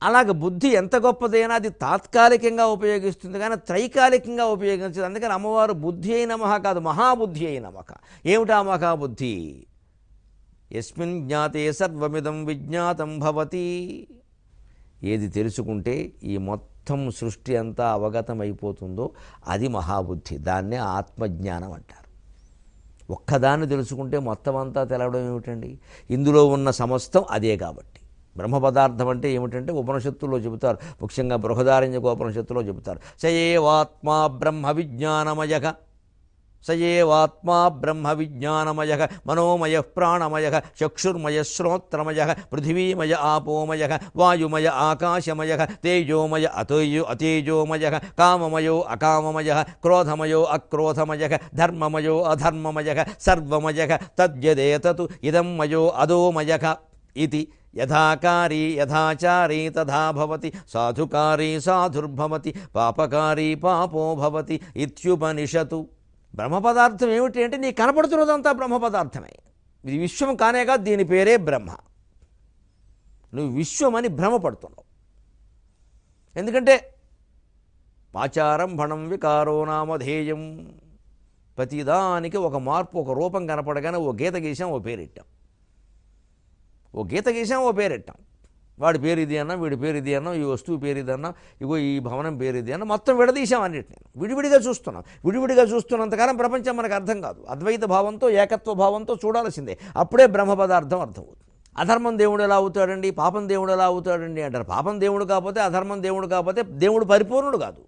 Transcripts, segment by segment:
అలాగ బుద్ధి ఎంత గొప్పదైనా అది తాత్కాలికంగా ఉపయోగిస్తుంది కానీ త్రైకాలికంగా ఉపయోగించదు అందుకని అమ్మవారు బుద్ధి అయిన మహా కాదు మహాబుద్ధి అయిన మహ ఏమిటా మహాబుద్ధి ఎస్మిన్ జ్ఞాతే సర్వమిదం విజ్ఞాతం భవతి ఏది తెలుసుకుంటే ఈ మొత్తం సృష్టి అంతా అవగతమైపోతుందో అది మహాబుద్ధి దాన్నే ఆత్మజ్ఞానం అంటారు ఒక్కదాన్ని తెలుసుకుంటే మొత్తం అంతా తెలవడం ఏమిటండి ఇందులో ఉన్న సమస్తం అదే కాబట్టి బ్రహ్మ పదార్థం అంటే ఏమిటంటే ఉపనిషత్తుల్లో చెబుతారు ముఖ్యంగా బృహదారణ్యక ఉపనిషత్తులో చెబుతారు సయేవాత్మా బ్రహ్మ విజ్ఞానమయక సయేవాత్మా బ్రహ్మ విజ్ఞానమయ మనోమయ ప్రాణమయ చక్షుర్మయ శ్రోత్రమయ పృథివీమయ ఆపోమయ వాయుమయ ఆకాశమయ తేజోమయ అతేజో అతేజోమయ కామమయో అకామమయ క్రోధమయో అక్రోధమయ ధర్మమయో అధర్మమయ సర్వమయ తద్యదేతతు ఇదం మయో అదోమయ ఇది యథాకారీ యథాచారీ తథా భవతి సాధుకారీ సాధుర్భవతి పాపకారీ పాపో భవతి ఇత్యుపనిషతు బ్రహ్మ పదార్థం ఏమిటి అంటే నీకు కనపడుతున్నదంతా బ్రహ్మ పదార్థమే ఇది విశ్వం కానే కాదు దీని పేరే బ్రహ్మ నువ్వు విశ్వం అని భ్రమపడుతున్నావు ఎందుకంటే ఆచారం భణం వికారో నామధేయం ప్రతిదానికి ఒక మార్పు ఒక రూపం కనపడగానే ఓ గీత గీసాం ఓ పేరెట్టాం ఓ గీత గీసాం ఓ పేరెట్టాం వాడి పేరు ఇది అన్నాం వీడి పేరు ఇది అన్నాం ఈ వస్తువు పేరు ఇది అన్నాం ఇగో ఈ భవనం పేరు ఇది అన్నాం మొత్తం విడదీశాం అన్నిటిని విడివిడిగా చూస్తున్నాం విడివిడిగా చూస్తున్నంతకాలం ప్రపంచం మనకు అర్థం కాదు అద్వైత భావంతో ఏకత్వ భావంతో చూడాల్సిందే అప్పుడే బ్రహ్మ పదార్థం అర్థమవుతుంది అధర్మం దేవుడు ఎలా అవుతాడండి పాపం దేవుడు ఎలా అవుతాడండి అంటారు పాపం దేవుడు కాకపోతే అధర్మం దేవుడు కాకపోతే దేవుడు పరిపూర్ణుడు కాదు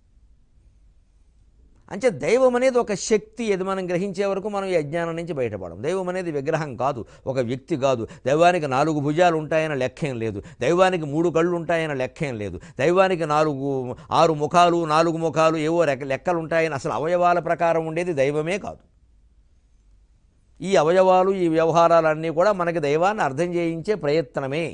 అంటే దైవం అనేది ఒక శక్తి అది మనం గ్రహించే వరకు మనం ఈ అజ్ఞానం నుంచి బయటపడం దైవం అనేది విగ్రహం కాదు ఒక వ్యక్తి కాదు దైవానికి నాలుగు భుజాలు ఉంటాయన్న లెక్కేం లేదు దైవానికి మూడు కళ్ళు ఉంటాయన్న లెక్కేం లేదు దైవానికి నాలుగు ఆరు ముఖాలు నాలుగు ముఖాలు ఏవో రెక్క లెక్కలు ఉంటాయని అసలు అవయవాల ప్రకారం ఉండేది దైవమే కాదు ఈ అవయవాలు ఈ వ్యవహారాలన్నీ కూడా మనకి దైవాన్ని అర్థం చేయించే ప్రయత్నమే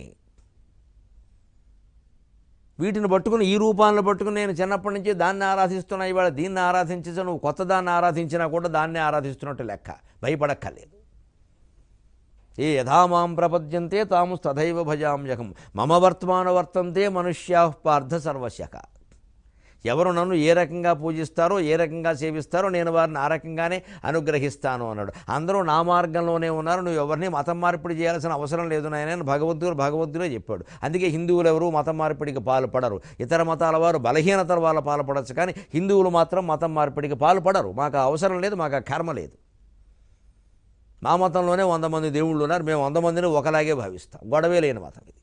వీటిని పట్టుకుని ఈ రూపాలను పట్టుకుని నేను చిన్నప్పటి నుంచి దాన్ని ఆరాధిస్తున్నా ఇవాళ దీన్ని ఆరాధించచ్చు నువ్వు కొత్త దాన్ని ఆరాధించినా కూడా దాన్ని ఆరాధిస్తున్నట్టు లెక్క భయపడక్కర్లేదు ఏ యథామాం ప్రపద్యంతే తాము తథైవ భజామ్యహం మమ వర్తమాన వర్తంతే మనుష్యా పార్థ సర్వశక ఎవరు నన్ను ఏ రకంగా పూజిస్తారో ఏ రకంగా సేవిస్తారో నేను వారిని ఆ రకంగానే అనుగ్రహిస్తాను అన్నాడు అందరూ నా మార్గంలోనే ఉన్నారు నువ్వు ఎవరిని మతం మార్పిడి చేయాల్సిన అవసరం లేదు నాయన భగవంతుడు భగవంతుడే చెప్పాడు అందుకే హిందువులు ఎవరు మతం మార్పిడికి పాల్పడరు ఇతర మతాల వారు బలహీనతల వాళ్ళ పాల్పడచ్చు కానీ హిందువులు మాత్రం మతం మార్పిడికి పాల్పడరు మాకు ఆ అవసరం లేదు మాకు ఆ కర్మ లేదు మా మతంలోనే వంద మంది దేవుళ్ళు ఉన్నారు మేము వంద మందిని ఒకలాగే భావిస్తాం గొడవే లేని మతం ఇది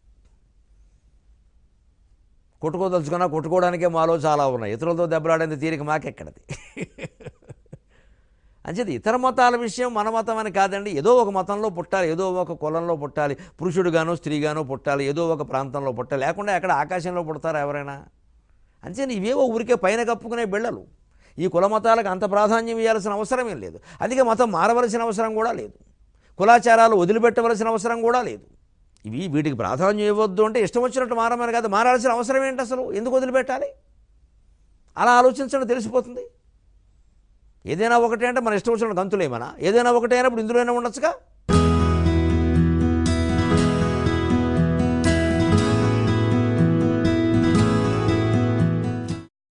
కొట్టుకోదలుచుకున్నా కొట్టుకోవడానికే మాలో చాలా ఉన్నాయి ఇతరులతో దెబ్బలాడేంత తీరిక మాకెక్కడది అంచేది ఇతర మతాల విషయం మన మతం అని కాదండి ఏదో ఒక మతంలో పుట్టాలి ఏదో ఒక కులంలో పుట్టాలి పురుషుడుగానో స్త్రీగానో పుట్టాలి ఏదో ఒక ప్రాంతంలో పుట్టాలి లేకుండా ఎక్కడ ఆకాశంలో పుడతారా ఎవరైనా అంచేది ఇవేవో ఊరికే పైన కప్పుకునే బిళ్ళలు ఈ కుల మతాలకు అంత ప్రాధాన్యం ఇవ్వాల్సిన అవసరం ఏం లేదు అందుకే మతం మారవలసిన అవసరం కూడా లేదు కులాచారాలు వదిలిపెట్టవలసిన అవసరం కూడా లేదు ఇవి వీటికి ప్రాధాన్యం ఇవ్వద్దు అంటే ఇష్టం వచ్చినట్టు మారమని కాదు మారాల్సిన అవసరం ఏంటి అసలు ఎందుకు వదిలిపెట్టాలి అలా ఆలోచించడం తెలిసిపోతుంది ఏదైనా ఒకటే అంటే మన ఇష్టం వచ్చిన గంతులేమన్నా ఏదైనా ఒకటే అయినప్పుడు ఇందులోనే ఉండొచ్చుగా